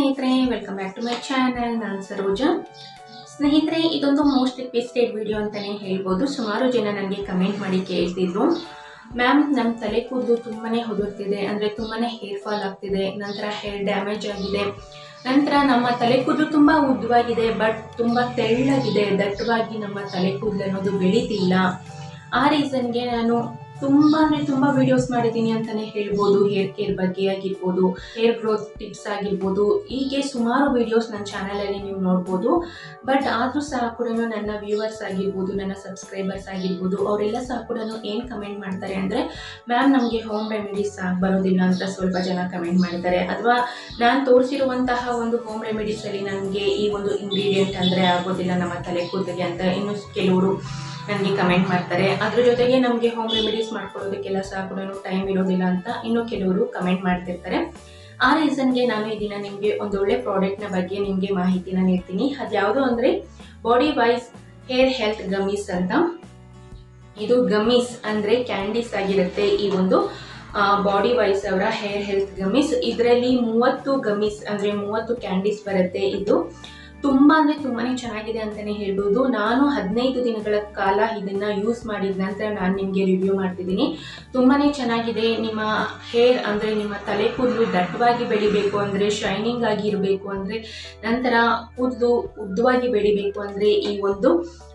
ಸ್ನೇಹಿತರೆ welcome back to my channel ನಾನು ಸರೋಜಾ ಸ್ನೇಹಿತರೆ ಇದೊಂದು ಮೋಸ್ಟ್ ರಿಕ್ವೆಸ್ಟೆಡ್ ವಿಡಿಯೋ ಅಂತಲೇ ಹೇಳ್ಬೋದು ಸುಮಾರು ಜನ ನನಗೆ ಕಮೆಂಟ್ ಮಾಡಿ ಕೇಳ್ತಿದ್ರು ಮ್ಯಾಮ್ ನಮ್ಮ ತಲೆ ಕೂದಲು ತುಂಬಾ ಹೊದುರ್ತಿದೆ ಅಂದರೆ ತುಂಬಾ ಹೇರ್ ಫಾಲ್ ಆಗ್ತಿದೆ ನಂತರ ಹೇರ್ ಡ್ಯಾಮೇಜ್ ಆಗಿದೆ ನಂತರ ನಮ್ಮ ತಲೆ ಕೂದಲು ತುಂಬ ಉದ್ದವಾಗಿದೆ ಬಟ್ ತುಂಬ ತೆಳ್ಳಗಿದೆ ದಟ್ಟವಾಗಿ ನಮ್ಮ ತಲೆ ಕೂದಲು ಅನ್ನೋದು ಬೆಳೀತಿಲ್ಲ ಆ ರೀಸನ್ಗೆ ನಾನು ತುಂಬ ಅಂದರೆ ತುಂಬ ವಿಡಿಯೋಸ್ ಮಾಡಿದ್ದೀನಿ ಅಂತಲೇ ಹೇಳ್ಬೋದು ಹೇರ್ ಕೇರ್ ಬಗ್ಗೆ ಆಗಿರ್ಬೋದು ಹೇರ್ ಗ್ರೋತ್ ಟಿಪ್ಸ್ ಆಗಿರ್ಬೋದು ಹೀಗೆ ಸುಮಾರು ವಿಡಿಯೋಸ್ ನನ್ನ ಚಾನಲಲ್ಲಿ ನೀವು ನೋಡ್ಬೋದು ಬಟ್ ಆದರೂ ಸಹ ಕೂಡ ನನ್ನ ವ್ಯೂವರ್ಸ್ ಆಗಿರ್ಬೋದು ನನ್ನ ಸಬ್ಸ್ಕ್ರೈಬರ್ಸ್ ಆಗಿರ್ಬೋದು ಅವರೆಲ್ಲ ಸಹ ಕೂಡ ಏನು ಕಮೆಂಟ್ ಮಾಡ್ತಾರೆ ಅಂದರೆ ಮ್ಯಾಮ್ ನಮಗೆ ಹೋಮ್ ರೆಮಿಡೀಸ್ ಆಗಿ ಬರೋದಿಲ್ಲ ಅಂತ ಸ್ವಲ್ಪ ಜನ ಕಮೆಂಟ್ ಮಾಡ್ತಾರೆ ಅಥವಾ ನಾನು ತೋರಿಸಿರುವಂತಹ ಒಂದು ಹೋಮ್ ರೆಮಿಡೀಸಲ್ಲಿ ನನಗೆ ಈ ಒಂದು ಇಂಗ್ರೀಡಿಯೆಂಟ್ ಅಂದರೆ ಆಗೋದಿಲ್ಲ ನಮ್ಮ ತಲೆ ಕೂದಲಿಗೆ ಅಂತ ಇನ್ನು ಕೆಲವರು ನನಗೆ ಕಮೆಂಟ್ ಮಾಡ್ತಾರೆ ಅದ್ರ ಜೊತೆಗೆ ನಮಗೆ ಹೋಮ್ ರೆಮಿಡೀಸ್ ಮಾಡ್ಕೊಳ್ಳೋದಕ್ಕೆಲ್ಲ ಸಹ ಕೂಡ ಟೈಮ್ ಇರೋದಿಲ್ಲ ಅಂತ ಇನ್ನು ಕೆಲವರು ಕಮೆಂಟ್ ಮಾಡ್ತಿರ್ತಾರೆ ಆ ರೀಸನ್ಗೆ ನಾನು ಈ ದಿನ ನಿಮಗೆ ಒಂದು ಒಳ್ಳೆ ಪ್ರಾಡಕ್ಟ್ನ ಬಗ್ಗೆ ನಿಮಗೆ ಮಾಹಿತಿನ ನೀಡ್ತೀನಿ ಅದ್ಯಾವುದು ಅಂದರೆ body wise hair health gummies ಅಂತ ಇದು ಗಮೀಸ್ ಅಂದರೆ ಕ್ಯಾಂಡೀಸ್ ಆಗಿರುತ್ತೆ ಈ ಒಂದು ಬಾಡಿ ವೈಸ್ ಅವರ ಹೇರ್ ಹೆಲ್ತ್ ಗಮೀಸ್ ಇದರಲ್ಲಿ ಮೂವತ್ತು ಗಮೀಸ್ ಅಂದರೆ ಮೂವತ್ತು ಕ್ಯಾಂಡೀಸ್ ಬರುತ್ತೆ ಇದು ತುಂಬ ಅಂದರೆ ತುಂಬಾ ಚೆನ್ನಾಗಿದೆ ಅಂತಲೇ ಹೇಳ್ಬೋದು ನಾನು ಹದಿನೈದು ದಿನಗಳ ಕಾಲ ಇದನ್ನು ಯೂಸ್ ಮಾಡಿದ ನಂತರ ನಾನು ನಿಮಗೆ ರಿವ್ಯೂ ಮಾಡ್ತಿದ್ದೀನಿ ತುಂಬಾ ಚೆನ್ನಾಗಿದೆ ನಿಮ್ಮ ಹೇರ್ ಅಂದರೆ ನಿಮ್ಮ ತಲೆ ಕೂದಲು ದಟ್ಟವಾಗಿ ಬೆಳಿಬೇಕು ಅಂದರೆ ಶೈನಿಂಗ್ ಆಗಿ ಇರಬೇಕು ಅಂದರೆ ನಂತರ ಕೂದಲು ಉದ್ದವಾಗಿ ಬೆಳಿಬೇಕು ಅಂದರೆ ಈ ಒಂದು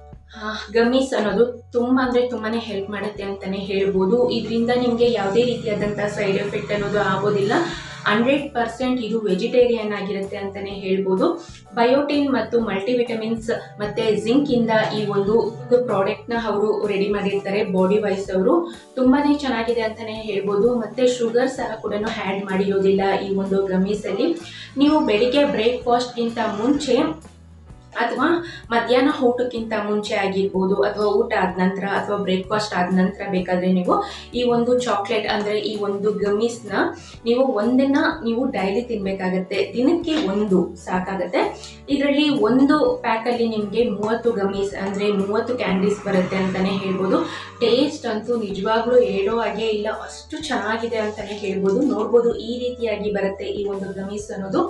ಗಮೀಸ್ ಅನ್ನೋದು ತುಂಬ ಅಂದರೆ ತುಂಬಾ ಹೆಲ್ಪ್ ಮಾಡುತ್ತೆ ಅಂತಲೇ ಹೇಳ್ಬೋದು ಇದರಿಂದ ನಿಮಗೆ ಯಾವುದೇ ರೀತಿಯಾದಂಥ ಸೈಡ್ ಎಫೆಕ್ಟ್ ಅನ್ನೋದು ಆಗೋದಿಲ್ಲ ಹಂಡ್ರೆಡ್ ಪರ್ಸೆಂಟ್ ಇದು ವೆಜಿಟೇರಿಯನ್ ಆಗಿರುತ್ತೆ ಅಂತಲೇ ಹೇಳ್ಬೋದು ಬಯೋಟಿನ್ ಮತ್ತು ಮಲ್ಟಿವಿಟಮಿನ್ಸ್ ಮತ್ತು ಜಿಂಕಿಂದ ಈ ಒಂದು ಪ್ರಾಡಕ್ಟ್ನ ಅವರು ರೆಡಿ ಮಾಡಿರ್ತಾರೆ ಬಾಡಿ ವೈಸ್ ಅವರು ತುಂಬಾ ಚೆನ್ನಾಗಿದೆ ಅಂತಲೇ ಹೇಳ್ಬೋದು ಮತ್ತು ಶುಗರ್ ಸಹ ಕೂಡ ಆ್ಯಡ್ ಮಾಡಿರೋದಿಲ್ಲ ಈ ಒಂದು ಗಮೀಸಲ್ಲಿ ನೀವು ಬೆಳಿಗ್ಗೆ ಬ್ರೇಕ್ಫಾಸ್ಟ್ಗಿಂತ ಮುಂಚೆ ಅಥವಾ ಮಧ್ಯಾಹ್ನ ಊಟಕ್ಕಿಂತ ಮುಂಚೆ ಆಗಿರ್ಬೋದು ಅಥವಾ ಊಟ ಆದ ನಂತರ ಅಥವಾ ಬ್ರೇಕ್ಫಾಸ್ಟ್ ಆದ ನಂತರ ಬೇಕಾದರೆ ನೀವು ಈ ಒಂದು ಚಾಕ್ಲೇಟ್ ಅಂದರೆ ಈ ಒಂದು ಗಮೀಸ್ನ ನೀವು ಒಂದನ್ನು ನೀವು ಡೈಲಿ ತಿನ್ನಬೇಕಾಗತ್ತೆ ದಿನಕ್ಕೆ ಒಂದು ಸಾಕಾಗತ್ತೆ ಇದರಲ್ಲಿ ಒಂದು ಪ್ಯಾಕಲ್ಲಿ ನಿಮಗೆ ಮೂವತ್ತು ಗಮೀಸ್ ಅಂದರೆ ಮೂವತ್ತು ಕ್ಯಾಂಡೀಸ್ ಬರುತ್ತೆ ಅಂತಲೇ ಹೇಳ್ಬೋದು ಟೇಸ್ಟ್ ಅಂತೂ ನಿಜವಾಗ್ಲೂ ಹೇಳೋ ಹಾಗೆ ಇಲ್ಲ ಅಷ್ಟು ಚೆನ್ನಾಗಿದೆ ಅಂತಲೇ ಹೇಳ್ಬೋದು ನೋಡ್ಬೋದು ಈ ರೀತಿಯಾಗಿ ಬರುತ್ತೆ ಈ ಒಂದು ಗಮೀಸ್ ಅನ್ನೋದು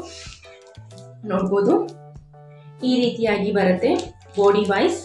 ನೋಡ್ಬೋದು ಈ ರೀತಿಯಾಗಿ ಬರುತ್ತೆ ಬಾಡಿ ವೈಸ್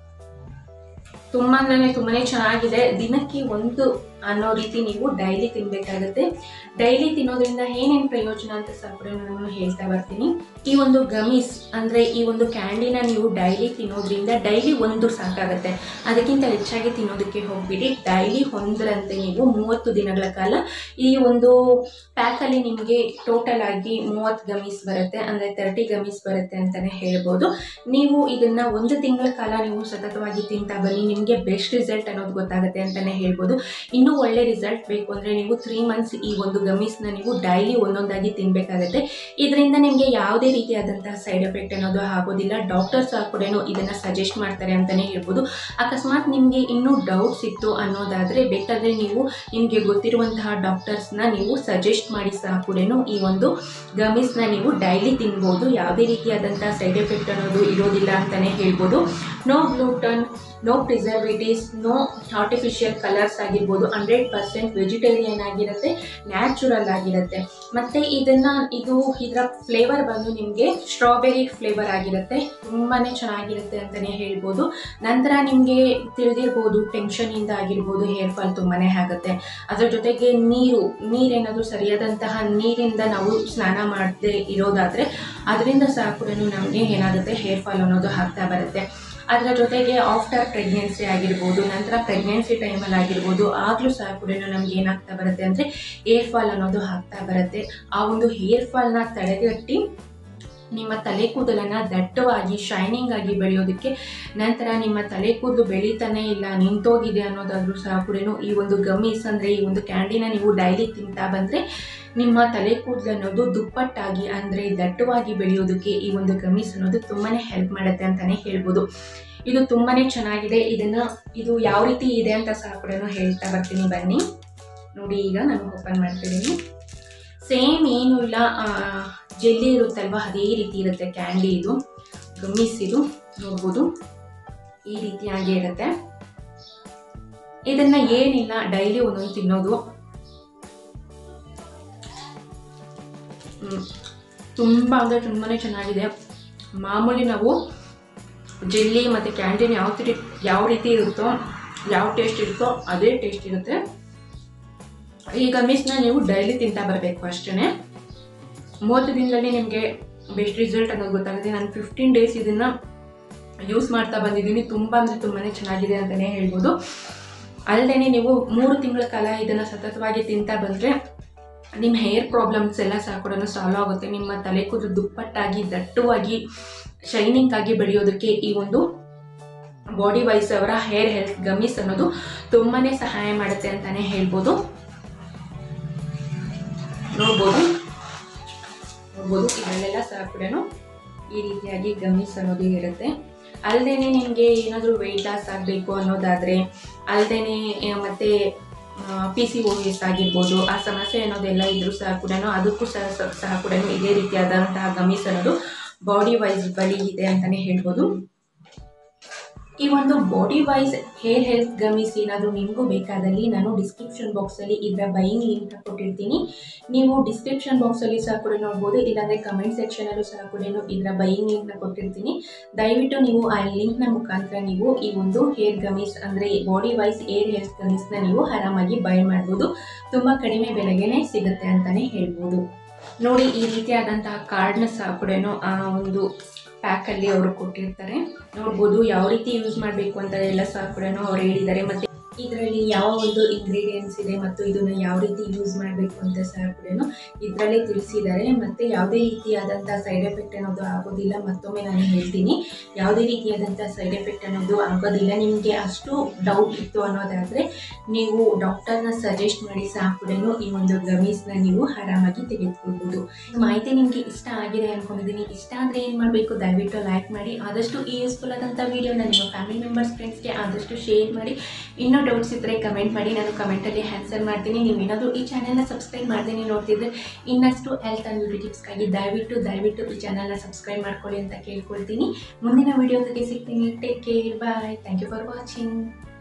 ತುಂಬ ಅಂದರೆ ತುಂಬಾ ಚೆನ್ನಾಗಿದೆ ದಿನಕ್ಕೆ ಒಂದು ಅನ್ನೋ ರೀತಿ ನೀವು ಡೈಲಿ ತಿನ್ನಬೇಕಾಗತ್ತೆ ಡೈಲಿ ತಿನ್ನೋದ್ರಿಂದ ಏನೇನು ಪ್ರಯೋಜನ ಅಂತ ಸಹ ಕೂಡ ನಾನು ಹೇಳ್ತಾ ಬರ್ತೀನಿ ಈ ಒಂದು ಗಮೀಸ್ ಅಂದರೆ ಈ ಒಂದು ಕ್ಯಾಂಡಿನ ನೀವು ಡೈಲಿ ತಿನ್ನೋದ್ರಿಂದ ಡೈಲಿ ಒಂದು ಸಾಕಾಗುತ್ತೆ ಅದಕ್ಕಿಂತ ಹೆಚ್ಚಾಗಿ ತಿನ್ನೋದಕ್ಕೆ ಹೋಗ್ಬಿಡಿ ಡೈಲಿ ಒಂದರಂತೆ ನೀವು ಮೂವತ್ತು ದಿನಗಳ ಕಾಲ ಈ ಒಂದು ಪ್ಯಾಕಲ್ಲಿ ನಿಮಗೆ ಟೋಟಲ್ ಆಗಿ ಮೂವತ್ತು ಗಮೀಸ್ ಬರುತ್ತೆ ಅಂದರೆ ತರ್ಟಿ ಗಮೀಸ್ ಬರುತ್ತೆ ಅಂತಲೇ ಹೇಳ್ಬೋದು ನೀವು ಇದನ್ನು ಒಂದು ತಿಂಗಳ ಕಾಲ ನೀವು ಸತತವಾಗಿ ತಿಂತಾ ಬನ್ನಿ ನಿಮಗೆ ಬೆಸ್ಟ್ ರಿಸಲ್ಟ್ ಅನ್ನೋದು ಗೊತ್ತಾಗುತ್ತೆ ಅಂತಲೇ ಹೇಳ್ಬೋದು ಇನ್ನೂ ಒಳ್ಳೆ ರಿಸಲ್ಟ್ ಬೇಕು ಅಂದರೆ ನೀವು ತ್ರೀ ಮಂತ್ಸ್ ಈ ಒಂದು ಗಮೀಸ್ನ ನೀವು ಡೈಲಿ ಒಂದೊಂದಾಗಿ ತಿನ್ನಬೇಕಾಗುತ್ತೆ ಇದರಿಂದ ನಿಮಗೆ ಯಾವುದೇ ರೀತಿಯಾದಂತಹ ಸೈಡ್ ಎಫೆಕ್ಟ್ ಅನ್ನೋದು ಆಗೋದಿಲ್ಲ ಡಾಕ್ಟರ್ಸ್ ಸಹ ಕೂಡ ಇದನ್ನು ಸಜೆಸ್ಟ್ ಮಾಡ್ತಾರೆ ಅಂತಲೇ ಹೇಳ್ಬೋದು ಅಕಸ್ಮಾತ್ ನಿಮಗೆ ಇನ್ನೂ ಡೌಟ್ಸ್ ಇತ್ತು ಅನ್ನೋದಾದರೆ ಬೇಕಾದರೆ ನೀವು ನಿಮಗೆ ಗೊತ್ತಿರುವಂತಹ ಡಾಕ್ಟರ್ಸ್ನ ನೀವು ಸಜೆಸ್ಟ್ ಮಾಡಿ ಸಹ ಕೂಡ ಈ ಒಂದು ಗಮೀಸ್ನ ನೀವು ಡೈಲಿ ತಿನ್ಬೋದು ಯಾವುದೇ ರೀತಿಯಾದಂಥ ಸೈಡ್ ಎಫೆಕ್ಟ್ ಅನ್ನೋದು ಇರೋದಿಲ್ಲ ಅಂತಲೇ ಹೇಳ್ಬೋದು no gluten no preservatives no artificial colours ಆಗಿರ್ಬೋದು ಹಂಡ್ರೆಡ್ ಪರ್ಸೆಂಟ್ ವೆಜಿಟೇರಿಯನ್ ಆಗಿರುತ್ತೆ ನ್ಯಾಚುರಲ್ ಆಗಿರುತ್ತೆ ಮತ್ತು ಇದನ್ನು ಇದು ಇದರ ಫ್ಲೇವರ್ ಬಂದು ನಿಮಗೆ ಸ್ಟ್ರಾಬೆರಿ ಫ್ಲೇವರ್ ಆಗಿರುತ್ತೆ ತುಂಬಾ ಚೆನ್ನಾಗಿರುತ್ತೆ ಅಂತಲೇ ಹೇಳ್ಬೋದು ನಂತರ ನಿಮಗೆ ತಿಳಿದಿರ್ಬೋದು ಟೆನ್ಷನಿಂದ ಆಗಿರ್ಬೋದು ಹೇರ್ ಫಾಲ್ ತುಂಬಾ ಆಗುತ್ತೆ ಅದರ ಜೊತೆಗೆ ನೀರು ನೀರೇನಾದರೂ ಸರಿಯಾದಂತಹ ನೀರಿಂದ ನಾವು ಸ್ನಾನ ಮಾಡದೆ ಇರೋದಾದರೆ ಅದರಿಂದ ಸಹ ಕೂಡ ನಮಗೆ ಏನಾಗುತ್ತೆ ಹೇರ್ ಫಾಲ್ ಅನ್ನೋದು ಆಗ್ತಾ ಬರುತ್ತೆ ಅದರ ಜೊತೆಗೆ ಆಫ್ಟರ್ ಪ್ರೆಗ್ನೆನ್ಸಿ ಆಗಿರ್ಬೋದು ನಂತರ ಪ್ರೆಗ್ನೆನ್ಸಿ ಟೈಮಲ್ಲಿ ಆಗಿರ್ಬೋದು ಆಗಲೂ ಸಹ ಕೂಡ ನಮ್ಗೆ ಏನಾಗ್ತಾ ಬರುತ್ತೆ ಅಂದರೆ ಹೇರ್ ಫಾಲ್ ಅನ್ನೋದು ಆಗ್ತಾ ಬರುತ್ತೆ ಆ ಒಂದು ಹೇರ್ ಫಾಲ್ನ ತಡೆಗಟ್ಟಿ ನಿಮ್ಮ ತಲೆ ಕೂದಲನ್ನು ದಟ್ಟವಾಗಿ ಶೈನಿಂಗ್ ಆಗಿ ಬೆಳೆಯೋದಕ್ಕೆ ನಂತರ ನಿಮ್ಮ ತಲೆ ಕೂದಲು ಬೆಳೀತಾನೆ ಇಲ್ಲ ನಿಂತೋಗಿದೆ ಅನ್ನೋದಾದರೂ ಸಹ ಕೂಡ ಈ ಒಂದು ಗಮೀಸ್ ಅಂದರೆ ಈ ಒಂದು ಕ್ಯಾಂಡಿನ ನೀವು ಡೈಲಿ ತಿಂತಾ ಬಂದರೆ ನಿಮ್ಮ ತಲೆ ಕೂದಲು ಅನ್ನೋದು ದುಪ್ಪಟ್ಟಾಗಿ ಅಂದರೆ ದಟ್ಟವಾಗಿ ಬೆಳೆಯೋದಕ್ಕೆ ಈ ಒಂದು ಗಮೀಸ್ ಅನ್ನೋದು ತುಂಬಾ ಹೆಲ್ಪ್ ಮಾಡುತ್ತೆ ಅಂತಲೇ ಹೇಳ್ಬೋದು ಇದು ತುಂಬಾ ಚೆನ್ನಾಗಿದೆ ಇದನ್ನು ಇದು ಯಾವ ರೀತಿ ಇದೆ ಅಂತ ಸಹ ಕೂಡ ಹೇಳ್ತಾ ಬರ್ತೀನಿ ಬನ್ನಿ ನೋಡಿ ಈಗ ನಾನು ಓಪನ್ ಮಾಡ್ತಿದ್ದೀನಿ ಸೇಮ್ ಏನೂ ಇಲ್ಲ ಜೆಲ್ಲಿ ಇರುತ್ತಲ್ವ ಅದೇ ರೀತಿ ಇರುತ್ತೆ ಕ್ಯಾಂಡಿ ಇದು ಗಮ್ಮೀಸ್ ಇದು ನೋಡ್ಬೋದು ಈ ರೀತಿಯಾಗಿ ಇರುತ್ತೆ ಇದನ್ನು ಏನಿಲ್ಲ ಡೈಲಿ ಒಂದೊಂದು ತಿನ್ನೋದು ತುಂಬ ಅಂದರೆ ತುಂಬಾ ಚೆನ್ನಾಗಿದೆ ಮಾಮೂಲಿ ನಾವು ಜೆಲ್ಲಿ ಮತ್ತು ಕ್ಯಾಂಟೀನ್ ಯಾವ ರೀತಿ ಯಾವ ರೀತಿ ಇರುತ್ತೋ ಯಾವ ಟೇಸ್ಟ್ ಇರುತ್ತೋ ಅದೇ ಟೇಸ್ಟ್ ಇರುತ್ತೆ ಈ ಗಮೀಸ್ನ ನೀವು ಡೈಲಿ ತಿಂತಾ ಬರಬೇಕು ಅಷ್ಟೇ ಮೂವತ್ತು ದಿನದಲ್ಲಿ ನಿಮಗೆ ಬೆಸ್ಟ್ ರಿಸಲ್ಟ್ ಅನ್ನೋದು ಗೊತ್ತಾಗುತ್ತೆ ನಾನು ಫಿಫ್ಟೀನ್ ಡೇಸ್ ಇದನ್ನು ಯೂಸ್ ಮಾಡ್ತಾ ಬಂದಿದ್ದೀನಿ ತುಂಬ ಅಂದರೆ ತುಂಬಾ ಚೆನ್ನಾಗಿದೆ ಅಂತಲೇ ಹೇಳ್ಬೋದು ಅಲ್ಲದೆ ನೀವು ಮೂರು ತಿಂಗಳ ಕಾಲ ಇದನ್ನು ಸತತವಾಗಿ ತಿಂತಾ ಬಂದರೆ ನಿಮ್ಮ ಹೇರ್ ಪ್ರಾಬ್ಲಮ್ಸ್ ಎಲ್ಲ ಸಹ ಕೂಡ ಸಾಲ್ವ್ ಆಗುತ್ತೆ ನಿಮ್ಮ ತಲೆ ಕೂದಲು ದುಪ್ಪಟ್ಟಾಗಿ ದಟ್ಟವಾಗಿ ಶೈನಿಂಗ್ ಆಗಿ ಬೆಳೆಯೋದಕ್ಕೆ ಈ ಒಂದು ಬಾಡಿ ವೈಸ್ ಅವರ ಹೇರ್ ಹೆಲ್ತ್ ಗಮೀಸ್ ಅನ್ನೋದು ತುಂಬಾ ಸಹಾಯ ಮಾಡುತ್ತೆ ಅಂತಲೇ ಹೇಳ್ಬೋದು ನೋಡ್ಬೋದು ನೋಡ್ಬೋದು ಇದರಲ್ಲೆಲ್ಲ ಸಹ ಕೂಡ ಈ ರೀತಿಯಾಗಿ ಗಮೀಸ್ ಅನ್ನೋದು ಇರುತ್ತೆ ಅಲ್ಲದೆ ನಿಮಗೆ ಏನಾದರೂ ವೆಯ್ಟ್ ಲಾಸ್ ಆಗಬೇಕು ಅನ್ನೋದಾದರೆ ಅಲ್ಲದೆ ಮತ್ತು ಪಿ ಸಿ ಓ ಎಸ್ ಆಗಿರ್ಬೋದು ಆ ಸಮಸ್ಯೆ ಅನ್ನೋದೆಲ್ಲ ಇದ್ರೂ ಸಹ ಕೂಡ ಅದಕ್ಕೂ ಸಹ ಸ- ಸಹ ಕೂಡ ಇದೇ ರೀತಿಯಾದಂತಹ ಗಮೀಸ್ ಅನ್ನೋದು ಬಾಡಿ ವೈಸ್ ಬಳಿ ಇದೆ ಅಂತಲೇ ಹೇಳ್ಬೋದು ಈ ಒಂದು body wise hair health gummies ಏನಾದರೂ ನಿಮಗೂ ಬೇಕಾದಲ್ಲಿ ನಾನು ಡಿಸ್ಕ್ರಿಪ್ಷನ್ ಬಾಕ್ಸಲ್ಲಿ ಇದರ ಬೈಯಿಂಗ್ ಲಿಂಕ್ ಕೊಟ್ಟಿರ್ತೀನಿ ನೀವು ಡಿಸ್ಕ್ರಿಪ್ಷನ್ ಬಾಕ್ಸಲ್ಲಿ ಸಹ ಕೂಡ ನೋಡ್ಬೋದು ಇಲ್ಲಾಂದರೆ ಕಮೆಂಟ್ ಸೆಕ್ಷನಲ್ಲೂ ಸಹ ಕೂಡ ಇದರ ಬೈಯಿಂಗ್ ಲಿಂಕ್ನ ಕೊಟ್ಟಿರ್ತೀನಿ ದಯವಿಟ್ಟು ನೀವು ಆ ಲಿಂಕ್ನ ಮುಖಾಂತರ ನೀವು ಈ ಒಂದು ಹೇರ್ ಗಮೀಸ್ ಅಂದರೆ ಬಾಡಿ ವೈಸ್ ಹೇರ್ ಹೆಲ್ತ್ ಗಮೀಸ್ನ ನೀವು ಆರಾಮಾಗಿ ಬೈ ಮಾಡ್ಬೋದು ತುಂಬ ಕಡಿಮೆ ಬೆಲೆಗೆ ಸಿಗುತ್ತೆ ಅಂತಲೇ ಹೇಳ್ಬೋದು ನೋಡಿ ಈ ರೀತಿಯಾದಂತಹ ಕಾರ್ಡ್ನ ಸಹ ಕೂಡ ಆ ಒಂದು ಪ್ಯಾಕಲ್ಲಿ ಅವರು ಕೊಟ್ಟಿರ್ತಾರೆ ನೋಡ್ಬೋದು ಯಾವ ರೀತಿ ಯೂಸ್ ಮಾಡಬೇಕು ಅಂತ ಎಲ್ಲ ಸಹ ಕೂಡ ಅವ್ರು ಹೇಳಿದ್ದಾರೆ ಮತ್ತು ಇದರಲ್ಲಿ ಯಾವ ಒಂದು ಇಂಗ್ರೀಡಿಯೆಂಟ್ಸ್ ಇದೆ ಮತ್ತು ಇದನ್ನು ಯಾವ ರೀತಿ ಯೂಸ್ ಮಾಡಬೇಕು ಅಂತ ಸಹ ಕೂಡ ಇದರಲ್ಲೇ ತಿಳಿಸಿದ್ದಾರೆ ಮತ್ತು ಯಾವುದೇ ರೀತಿಯಾದಂಥ ಸೈಡ್ ಎಫೆಕ್ಟ್ ಅನ್ನೋದು ಆಗೋದಿಲ್ಲ ಮತ್ತೊಮ್ಮೆ ನಾನು ಹೇಳ್ತೀನಿ ಯಾವುದೇ ರೀತಿಯಾದಂಥ ಸೈಡ್ ಎಫೆಕ್ಟ್ ಅನ್ನೋದು ಆಗೋದಿಲ್ಲ ನಿಮಗೆ ಅಷ್ಟು ಡೌಟ್ ಇತ್ತು ಅನ್ನೋದಾದರೆ ನೀವು ಡಾಕ್ಟರ್ನ ಸಜೆಸ್ಟ್ ಮಾಡಿ ಸಹ ಕೂಡ ಈ ಒಂದು ಗಮೀಸ್ನ ನೀವು ಆರಾಮಾಗಿ ತೆಗೆದುಕೊಳ್ಬೋದು ಈ ಮಾಹಿತಿ ನಿಮಗೆ ಇಷ್ಟ ಆಗಿದೆ ಅಂದ್ಕೊಂಡಿದ್ದೀನಿ ಇಷ್ಟ ಆದರೆ ಏನು ಮಾಡಬೇಕು ದಯವಿಟ್ಟು ಲೈಕ್ ಮಾಡಿ ಆದಷ್ಟು ಈ ಯೂಸ್ಫುಲ್ ಆದಂಥ ವೀಡಿಯೋನ ನಿಮ್ಮ ಫ್ಯಾಮಿಲಿ ಮೆಂಬರ್ಸ್ ಫ್ರೆಂಡ್ಸ್ಗೆ ಆದಷ್ಟು ಶೇರ್ ಮಾಡಿ ಇನ್ನೂ ಡೌಟ್ಸ್ ಇದ್ದರೆ ಕಮೆಂಟ್ ಮಾಡಿ ನಾನು ಕಮೆಂಟಲ್ಲಿ ಆನ್ಸರ್ ಮಾಡ್ತೀನಿ ನೀವು ಏನಾದರೂ ಈ ಚಾನೆಲ್ನ ಸಬ್ಸ್ಕ್ರೈಬ್ ಮಾಡ್ತೀನಿ ನೋಡ್ತಿದ್ರೆ ಇನ್ನಷ್ಟು ಹೆಲ್ತ್ ಆ್ಯಂಡ್ ಬ್ಯೂಟಿ ಟಿಪ್ಸ್ಗಾಗಿ ದಯವಿಟ್ಟು ದಯವಿಟ್ಟು ಈ ಚಾನಲ್ನ ಸಬ್ಸ್ಕ್ರೈಬ್ ಮಾಡ್ಕೊಳ್ಳಿ ಅಂತ ಕೇಳ್ಕೊಳ್ತೀನಿ ಮುಂದಿನ ವೀಡಿಯೋದಕ್ಕೆ ಸಿಗ್ತೀನಿ take care bye thank you for watching